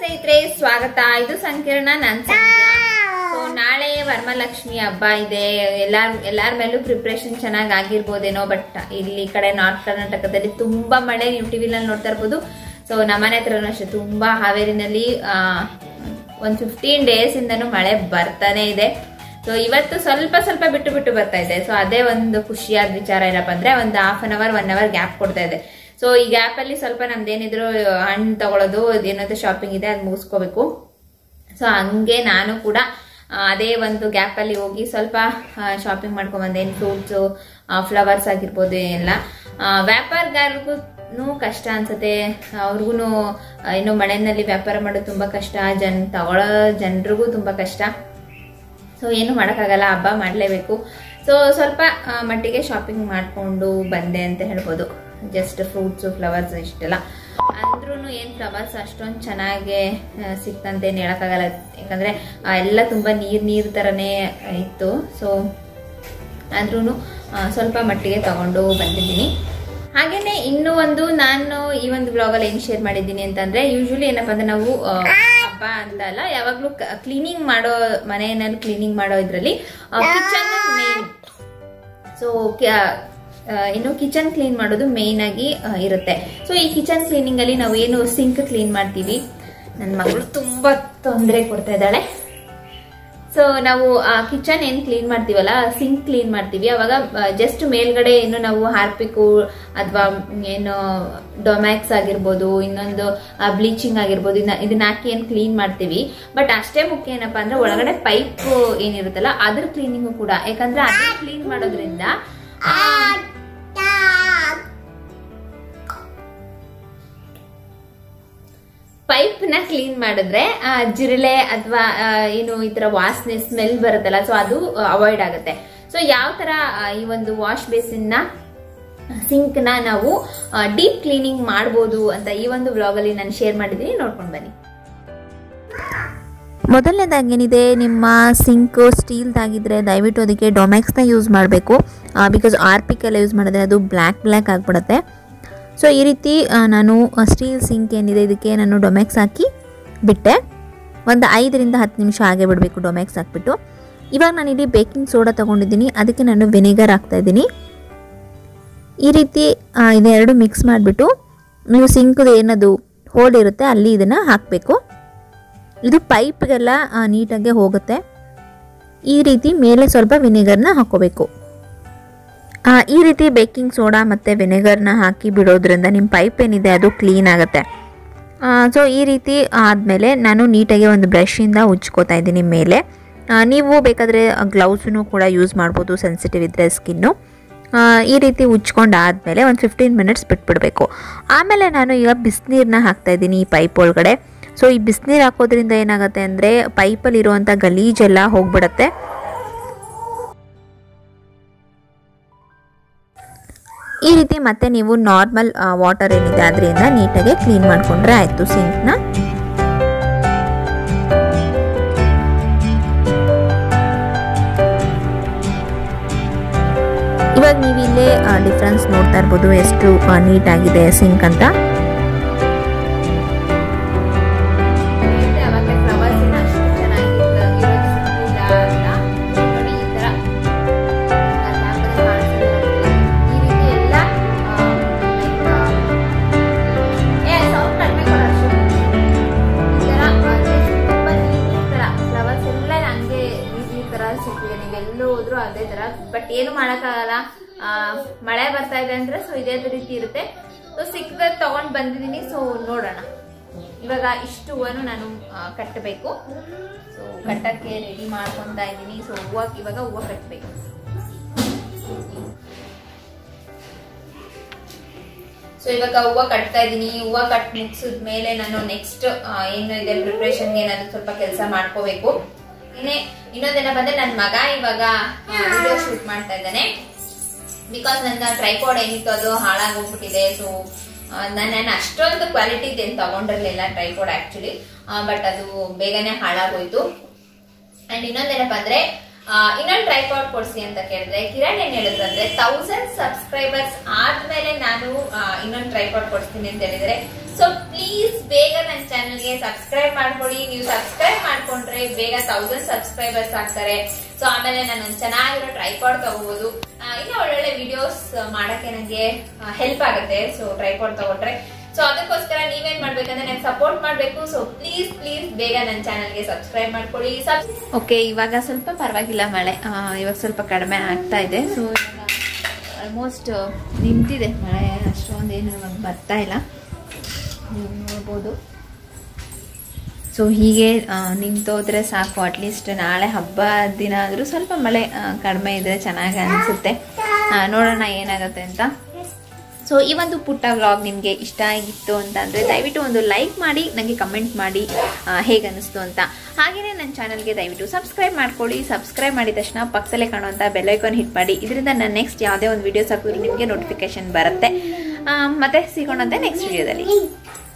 ಸ್ನೇಹಿತರೆ ಸ್ವಾಗತ ಇದು ಸಂಕೀರ್ಣ ನಾನ್ ಸಂಧ್ಯಾ ಸೊ ನಾಳೆ ವರಮಲಕ್ಷ್ಮಿ ಹಬ್ಬ ಇದೆ ಎಲ್ಲಾರ್ ಎಲ್ಲಾರ ಮೇಲೂ ಪ್ರಿಪ್ರೇಷನ್ ಚೆನ್ನಾಗಿ ಆಗಿರ್ಬೋದೇನೋ ಬಟ್ ಇಲ್ಲಿ ಈ ಕಡೆ ನಾರ್ತ್ ಕರ್ನಾಟಕದಲ್ಲಿ ತುಂಬಾ ಮಳೆ ನೀವು ಟಿವಿನಲ್ಲಿ ನೋಡ್ತಾ ಇರ್ಬೋದು ಸೊ ನಮ್ಮನೆ ಹತ್ರನೂ ಅಷ್ಟೇ ತುಂಬಾ ಹಾವೇರಿನಲ್ಲಿ ಆ, ಒಂದ್ ಫಿಫ್ಟೀನ್ ಡೇಸ್ ಇಂದನೂ ಮಳೆ ಬರ್ತಾನೆ ಇದೆ ಸೊ ಇವತ್ತು ಸ್ವಲ್ಪ ಸ್ವಲ್ಪ ಬಿಟ್ಟು ಬಿಟ್ಟು ಬರ್ತಾ ಇದೆ ಸೊ ಅದೇ ಒಂದು ಖುಷಿಯಾದ ವಿಚಾರ ಏನಪ್ಪ ಅಂದ್ರೆ ಒಂದು half an hour one hour gap ಕೊಡ್ತಾ ಇದೆ ಸೊ ಈ ಗ್ಯಾಪ್ ಅಲ್ಲಿ ಸ್ವಲ್ಪ ನಮ್ದೇನಿದ್ರು ಹಣ್ಣು ತಗೊಳ್ಳೋದು ಏನಾದ್ರು ಶಾಪಿಂಗ್ ಇದೆ ಅದು ಮುಗಿಸ್ಕೋಬೇಕು ಸೊ ಹಂಗೆ ನಾನು ಕೂಡ ಆ, ಅದೇ ಒಂದು ಗ್ಯಾಪ್ ಅಲ್ಲಿ ಹೋಗಿ ಸ್ವಲ್ಪ ಶಾಪಿಂಗ್ ಮಾಡ್ಕೊಂಡ್ ಬಂದೆ ಫ್ರೂಟ್ಸು ಫ್ಲವರ್ಸ್ ಆಗಿರ್ಬೋದು ಎಲ್ಲ ಆ, ವ್ಯಾಪಾರಗಾರರಿಗೂ ಕಷ್ಟ ಅನ್ಸುತ್ತೆ ಅವ್ರಿಗೂ ಇನ್ನು ಮಳೆನಲ್ಲಿ ವ್ಯಾಪಾರ ಮಾಡೋದು ತುಂಬಾ ಕಷ್ಟ ಜನ್ ತಗೊಳ್ಳೋ ಜನರಿಗೂ ತುಂಬಾ ಕಷ್ಟ ಸೊ ಏನು ಮಾಡೋಕ್ಕಾಗಲ್ಲ ಹಬ್ಬ ಮಾಡಲೇಬೇಕು ಸೊ ಸ್ವಲ್ಪ ಆ, ಮಟ್ಟಿಗೆ ಶಾಪಿಂಗ್ ಮಾಡಿಕೊಂಡು ಬಂದೆ ಅಂತ ಹೇಳ್ಬೋದು ಜಸ್ಟ್ ಫ್ರೂಟ್ಸು ಫ್ಲವರ್ಸ್ ಇಷ್ಟೆಲ್ಲ ಅಂದ್ರೂ ಏನು ಫ್ಲವರ್ಸ್ ಅಷ್ಟೊಂದು ಚೆನ್ನಾಗಿ ಆ, ಸಿಕ್ತಂತೇನು ಹೇಳೋಕ್ಕಾಗಲ್ಲ ಯಾಕಂದರೆ ಎಲ್ಲ ತುಂಬ ನೀರು ನೀರು ಥರನೇ ಇತ್ತು ಸೊ ಆದ್ರೂ ಸ್ವಲ್ಪ ಮಟ್ಟಿಗೆ ತಗೊಂಡು ಬಂದಿದ್ದೀನಿ ಹಾಗೇನೆ ಇನ್ನೂ ಒಂದು ನಾನು ಈ ಒಂದು ಬ್ಲಾಗಲ್ಲಿ ಏನು ಶೇರ್ ಮಾಡಿದ್ದೀನಿ ಅಂತಂದ್ರೆ ಯೂಶಲಿ ಏನಪ್ಪ ಅಂದ್ರೆ ನಾವು ಆ, ಹಬ್ಬ ಅಂತ ಅಲ್ಲ ಯಾವಾಗಲೂ ಕ್ಲೀನಿಂಗ್ ಮಾಡೋ ಮನೆಯಲ್ಲಿ ಕ್ಲೀನಿಂಗ್ ಮಾಡೋ ಇದರಲ್ಲಿ ಕಿಚನ್ ಮೇನ್ ಸೊ ಇನ್ನು ಕಿಚನ್ ಕ್ಲೀನ್ ಮಾಡೋದು ಮೇನ್ ಆಗಿ ಆ, ಇರುತ್ತೆ ಸೊ ಈ ಕಿಚನ್ ಕ್ಲೀನಿಂಗ್ ಅಲ್ಲಿ ನಾವು ಏನು ಸಿಂಕ್ ಕ್ಲೀನ್ ಮಾಡ್ತೀವಿ ನನ್ನ ಮಗಳು ತುಂಬಾ ತೊಂದರೆ ಕೊಡ್ತಾ ಇದ್ದಾಳೆ ಸೊ ನಾವು ಕಿಚನ್ ಏನ್ ಕ್ಲೀನ್ ಮಾಡ್ತೀವಲ್ಲ ಸಿಂಕ್ ಕ್ಲೀನ್ ಮಾಡ್ತೀವಿ ಅವಾಗ ಜಸ್ಟ್ ಮೇಲ್ಗಡೆ ಏನು ನಾವು ಹಾರ್ಪಿಕು ಅಥವಾ ಏನು ಡೊಮ್ಯಾಕ್ಸ್ ಆಗಿರ್ಬೋದು ಇನ್ನೊಂದು ಬ್ಲೀಚಿಂಗ್ ಆಗಿರ್ಬೋದು ಇದನ್ನ ಇದನ್ನ ಹಾಕಿ ಏನ್ ಕ್ಲೀನ್ ಮಾಡ್ತೀವಿ ಬಟ್ ಅಷ್ಟೇ ಮುಖ್ಯ ಏನಪ್ಪಾ ಅಂದ್ರೆ ಒಳಗಡೆ ಪೈಪ್ ಏನಿರುತ್ತಲ್ಲ ಅದ್ರ ಕ್ಲೀನಿಂಗು ಕೂಡ ಯಾಕಂದ್ರೆ ಅದನ್ನ ಕ್ಲೀನ್ ಮಾಡೋದ್ರಿಂದ ಆ, ಪೈಪ್ ನ ಕ್ಲೀನ್ ಮಾಡಿದ್ರೆ ಆ, ಜಿರಳೆ ಅಥವಾ ಏನು ಈ ತರ ವಾಸನೆ ಸ್ಮೆಲ್ ಬರುತ್ತಲ್ಲ ಸೊ ಅದು ಅವಾಯ್ಡ್ ಆಗುತ್ತೆ ಸೊ ಯಾವ ತರ ಆ, ಈ ಒಂದು ವಾಶ್ ಬೇಸಿನ್ ನ ಸಿಂಕ್ ನ ನಾವು ಡೀಪ್ ಕ್ಲೀನಿಂಗ್ ಮಾಡ್ಬೋದು ಅಂತ ಈ ಒಂದು ವ್ಲಾಗ್ ಅಲ್ಲಿ ನಾನು ಶೇರ್ ಮಾಡಿದ್ದೀನಿ ನೋಡ್ಕೊಂಡು ಬನ್ನಿ ಮೊದಲನೇದಾಗಿ ಏನಿದೆ ನಿಮ್ಮ ಸಿಂಕು ಸ್ಟೀಲ್ದಾಗಿದ್ದರೆ ದಯವಿಟ್ಟು ಅದಕ್ಕೆ ಡೊಮ್ಯಾಕ್ಸ್ನ ಯೂಸ್ ಮಾಡಬೇಕು ಬಿಕಾಸ್ ಆರ್ಪಿಕೆಲ್ಲ ಯೂಸ್ ಮಾಡಿದ್ರೆ ಅದು ಬ್ಲ್ಯಾಕ್ ಬ್ಲ್ಯಾಕ್ ಆಗಿಬಿಡುತ್ತೆ ಸೊ ಈ ರೀತಿ ಆ, ನಾನು ಸ್ಟೀಲ್ ಸಿಂಕ್ ಏನಿದೆ ಇದಕ್ಕೆ ನಾನು ಡೊಮ್ಯಾಕ್ಸ್ ಹಾಕಿ ಬಿಟ್ಟೆ ಒಂದು ಐದರಿಂದ ಹತ್ತು ನಿಮಿಷ ಹಾಗೆ ಬಿಡಬೇಕು ಡೊಮ್ಯಾಕ್ಸ್ ಹಾಕ್ಬಿಟ್ಟು ಇವಾಗ ನಾನು ಇಲ್ಲಿ ಬೇಕಿಂಗ್ ಸೋಡಾ ತೊಗೊಂಡಿದ್ದೀನಿ ಅದಕ್ಕೆ ನಾನು ವಿನೆಗರ್ ಹಾಕ್ತಾಯಿದ್ದೀನಿ ಈ ರೀತಿ ಆ, ಇದೆರಡು ಮಿಕ್ಸ್ ಮಾಡಿಬಿಟ್ಟು ನೀವು ಸಿಂಕ್ದು ಏನದು ಹೋಲ್ ಇರುತ್ತೆ ಅಲ್ಲಿ ಇದನ್ನು ಹಾಕಬೇಕು ಇದು ಪೈಪ್ಗೆಲ್ಲ ಆ, ನೀಟಾಗಿ ಹೋಗುತ್ತೆ ಈ ರೀತಿ ಮೇಲೆ ಸ್ವಲ್ಪ ವಿನೆಗರ್ನ ಹಾಕೋಬೇಕು ಆ, ಈ ರೀತಿ ಬೇಕಿಂಗ್ ಸೋಡಾ ಮತ್ತು ವಿನೆಗರ್ನ ಹಾಕಿ ಬಿಡೋದ್ರಿಂದ ನಿಮ್ಮ ಪೈಪ್ ಏನಿದೆ ಅದು ಕ್ಲೀನ್ ಆಗುತ್ತೆ ಸೊ ಈ ರೀತಿ ಆದಮೇಲೆ ನಾನು ನೀಟಾಗಿ ಒಂದು ಬ್ರಷಿಂದ ಉಜ್ಕೋತಾ ಇದ್ದೀನಿ ಮೇಲೆ ಆ, ನೀವು ಬೇಕಾದರೆ ಗ್ಲೌಸನ್ನು ಕೂಡ ಯೂಸ್ ಮಾಡ್ಬೋದು ಸೆನ್ಸಿಟಿವ್ ಇದ್ದರೆ ಸ್ಕಿನ್ನು ಈ ರೀತಿ ಉಜ್ಕೊಂಡು ಆದಮೇಲೆ ಒಂದು ಫಿಫ್ಟೀನ್ ಮಿನಿಟ್ಸ್ ಬಿಟ್ಬಿಡಬೇಕು ಆಮೇಲೆ ನಾನು ಈಗ ಬಿಸಿನೀರನ್ನ ಹಾಕ್ತಾಯಿದ್ದೀನಿ ಈ ಪೈಪ್ ಒಳಗಡೆ ಸೊ ಈ ಬಿಸಿನೀರು ಹಾಕೋದ್ರಿಂದ ಏನಾಗುತ್ತೆ ಅಂದರೆ ಪೈಪಲ್ಲಿ ಇರುವಂಥ ಗಲೀಜೆಲ್ಲ ಹೋಗ್ಬಿಡತ್ತೆ ಈ ರೀತಿ ಮತ್ತೆ ನೀವು ನಾರ್ಮಲ್ ವಾಟರ್ ಏನಿದೆ ಅದರಿಂದ ನೀಟಾಗಿ ಕ್ಲೀನ್ ಮಾಡಿಕೊಂಡ್ರೆ ಆಯಿತು ಸಿಂಕ್ನ ಇವಾಗ ನೀವು ಇಲ್ಲೇ ಡಿಫ್ರೆನ್ಸ್ ನೋಡ್ತಾ ಇರ್ಬೋದು ಎಷ್ಟು ನೀಟಾಗಿದೆ ಸಿಂಕ್ ಅಂತ ಅವಾಗ ಫ್ಲವರ್ಸ್ ಅಷ್ಟು ಚೆನ್ನಾಗಿ ಇರೋದು ಸಿಕ್ಕಿಲ್ಲ ಅಂತ ನೋಡಿ ಈ ತರ ಅದ್ ಹಾಕಿದ್ರೆ ಕಾಣಿಸ್ತಿದೆ ನಮ್ಗೆ. ಈ ರೀತಿ ಎಲ್ಲ ಆ, like, ಆ, ಏ ಸೌಂಡ್ ಕಡಿಮೆ ಕೊಡು ಅರ್ಷು. ಈ ತರ ಅಂದ್ರೆ ತುಂಬಾ ನೀಟ್ ಈ ತರ ಫ್ಲವರ್ಸ್ ಎಲ್ಲ ಹಂಗೆ ಈ- ಈ ತರ ಸಿಕ್ಕಿದೆ ನೀವೆಲ್ಲೂ ಹೋದ್ರು ಅದೇ ತರ ಬಟ್ ಏನು ಮಾಡಕ್ಕಾಗಲ್ಲ ಆ, ಮಳೆ ಬರ್ತಾ ಇದೆ ಅಂದ್ರೆ ಸೊ ಇದೇ ರೀತಿ ಇರುತ್ತೆ ಸೊ ಸಿಕ್ಕದ ತಗೊಂಡ್ ಬಂದಿದ್ದೀನಿ ಸೊ ನೋಡೋಣ ಇವಾಗ ಇಷ್ಟು ಹೂವನ್ನು ನಾನು ಆ, ಕಟ್ಟಬೇಕು ಸೊ ಕಟ್ಟಕ್ಕೆ ರೆಡಿ ಮಾಡ್ಕೊಂತ ಇದ್ದೀನಿ ಸೊ ಹೂವ ಇವಾಗ ಹೂವ ಕಟ್ಟಬೇಕು ಸೊ ಇವಾಗ ಹೂವ ಕಟ್ತಾ ಇದ್ದೀನಿ ಹೂವ ಕಟ್ ಮುಗಿಸಿದ ಮೇಲೆ ನಾನು ನೆಕ್ಸ್ಟ್ ಏನು ಇದೆ ಪ್ರಿಪ್ರೇಷನ್ ಏನಾದ್ರು ಸ್ವಲ್ಪ ಕೆಲಸ ಮಾಡ್ಕೋಬೇಕು ಇನ್ನೇ ಇನ್ನೊಂದೇನಪ್ಪ ಅಂದ್ರೆ ನನ್ನ ಮಗ ಇವಾಗ ವಿಡಿಯೋ ಶೂಟ್ ಮಾಡ್ತಾ ಇದ್ದಾನೆ ಬಿಕಾಸ್ ನನ್ನ ಟ್ರೈಪಾಡ್ ಏನಿತ್ತು ಅದು ಹಾಳಾಗೋಗ್ಬಿಟ್ಟಿದೆ ಸೊ ನಾನು ನಾನು ಅಷ್ಟೊಂದು ಕ್ವಾಲಿಟಿ ಏನು ತಗೊಂಡಿರ್ಲಿಲ್ಲ ಟ್ರೈಪಾಡ್ ಆಕ್ಚುಲಿ ಬಟ್ ಅದು ಬೇಗನೆ ಹಾಳಾಗೋಯ್ತು ಅಂಡ್ ಇನ್ನೊಂದೇನಪ್ಪ ಅಂದ್ರೆ ಆ, ಇನ್ನೊಂದು ಟ್ರೈಪಾಡ್ ಕೊಡ್ಸಿ ಅಂತ ಕೇಳಿದ್ರೆ ಕಿರಣ್ ಏನ್ ಹೇಳಿದ್ರು ಅಂದ್ರೆ ತೌಸಂಡ್ ಸಬ್ಸ್ಕ್ರೈಬರ್ಸ್ ಆದ್ಮೇಲೆ ನಾನು ಆ, ಇನ್ನೊಂದು ಟ್ರೈಪಾಡ್ ಕೊಡ್ತೀನಿ ಅಂತ ಹೇಳಿದ್ರೆ ಸೊ ಪ್ಲೀಸ್ ಬೇಗ ನನ್ನ ಚಾನಲ್ಗೆ ಸಬ್ಸ್ಕ್ರೈಬ್ ಮಾಡ್ಕೊಳ್ಳಿ ನೀವು ಸಬ್ಸ್ಕ್ರೈಬ್ ಮಾಡ್ಕೊಂಡ್ರೆ ಬೇಗ ತೌಸಂಡ್ ಸಬ್ಸ್ಕ್ರೈಬರ್ಸ್ ಆಗ್ತಾರೆ ಸೊ ಆಮೇಲೆ ನಾನು ಒಂದು ಚೆನ್ನಾಗಿರೋ ಟ್ರೈಪಾಡ್ ತಗೋಬಹುದು ಇನ್ನ ಒಳ್ಳೊಳ್ಳೆ ವಿಡಿಯೋಸ್ ಮಾಡಕ್ಕೆ ನನಗೆ ಹೆಲ್ಪ್ ಆಗುತ್ತೆ ಸೊ ಟ್ರೈಪಾಡ್ ತಗೊಂಡ್ರೆ ಸೊ ಅದಕ್ಕೋಸ್ಕರ ನೀವೇನ್ ಮಾಡ್ಬೇಕಂದ್ರೆ ನಂಗೆ ಸಪೋರ್ಟ್ ಮಾಡ್ಬೇಕು ಸೊ ಪ್ಲೀಸ್ ಪ್ಲೀಸ್ ಬೇಗ ನನ್ನ ಚಾನಲ್ಗೆ ಸಬ್ಸ್ಕ್ರೈಬ್ ಮಾಡ್ಕೊಳ್ಳಿ ಸಬ್ ಓಕೆ ಇವಾಗ ಸ್ವಲ್ಪ ಪರವಾಗಿಲ್ಲ ಮಳೆ ಆ, ಇವಾಗ ಸ್ವಲ್ಪ ಕಡಿಮೆ ಆಗ್ತಾ ಇದೆ ಸೊ ಆಲ್ಮೋಸ್ಟ್ ನಿಂತಿದೆ ಮಳೆ ಅಷ್ಟೊಂದೇನು ಇವಾಗ ಬರ್ತಾ ಇಲ್ಲ ನೀವು ನೋಡ್ಬೋದು ಸೊ ಹೀಗೆ ಆ, ನಿಂತೋದ್ರೆ ಸಾಕು ಅಟ್ಲೀಸ್ಟ್ ನಾಳೆ ಹಬ್ಬ ದಿನ ಆದರೂ ಸ್ವಲ್ಪ ಮಳೆ ಆ, ಕಡಿಮೆ ಇದ್ರೆ ಚೆನ್ನಾಗಿ ಅನಿಸುತ್ತೆ ನೋಡೋಣ ಏನಾಗುತ್ತೆ ಅಂತ ಸೊ ಈ ಒಂದು ಪುಟ್ಟ ವ್ಲಾಗ್ ನಿಮಗೆ ಇಷ್ಟ ಆಗಿತ್ತು ಅಂತ ಅಂದರೆ ದಯವಿಟ್ಟು ಒಂದು ಲೈಕ್ ಮಾಡಿ ನನಗೆ ಕಮೆಂಟ್ ಮಾಡಿ ಹೇಗೆ ಅನ್ನಿಸ್ತು ಅಂತ ಹಾಗೆಯೇ ನನ್ನ ಚಾನಲ್ಗೆ ದಯವಿಟ್ಟು ಸಬ್ಸ್ಕ್ರೈಬ್ ಮಾಡ್ಕೊಳ್ಳಿ ಸಬ್ಸ್ಕ್ರೈಬ್ ಮಾಡಿದ ತಕ್ಷಣ ಪಕ್ಕದಲ್ಲೇ ಕಾಣುವಂಥ ಬೆಲ್ಲೈಕಾನ್ ಹಿಟ್ ಮಾಡಿ ಇದರಿಂದ ನಾನು ನೆಕ್ಸ್ಟ್ ಯಾವುದೇ ಒಂದು ವಿಡಿಯೋಸ್ ಹಾಕಿದ್ರು ನಿಮಗೆ ನೋಟಿಫಿಕೇಶನ್ ಬರುತ್ತೆ ಆ, ಮತ್ತೆ ಸಿಗೋಣಂತೆ ನೆಕ್ಸ್ಟ್ ವಿಡಿಯೋದಲ್ಲಿ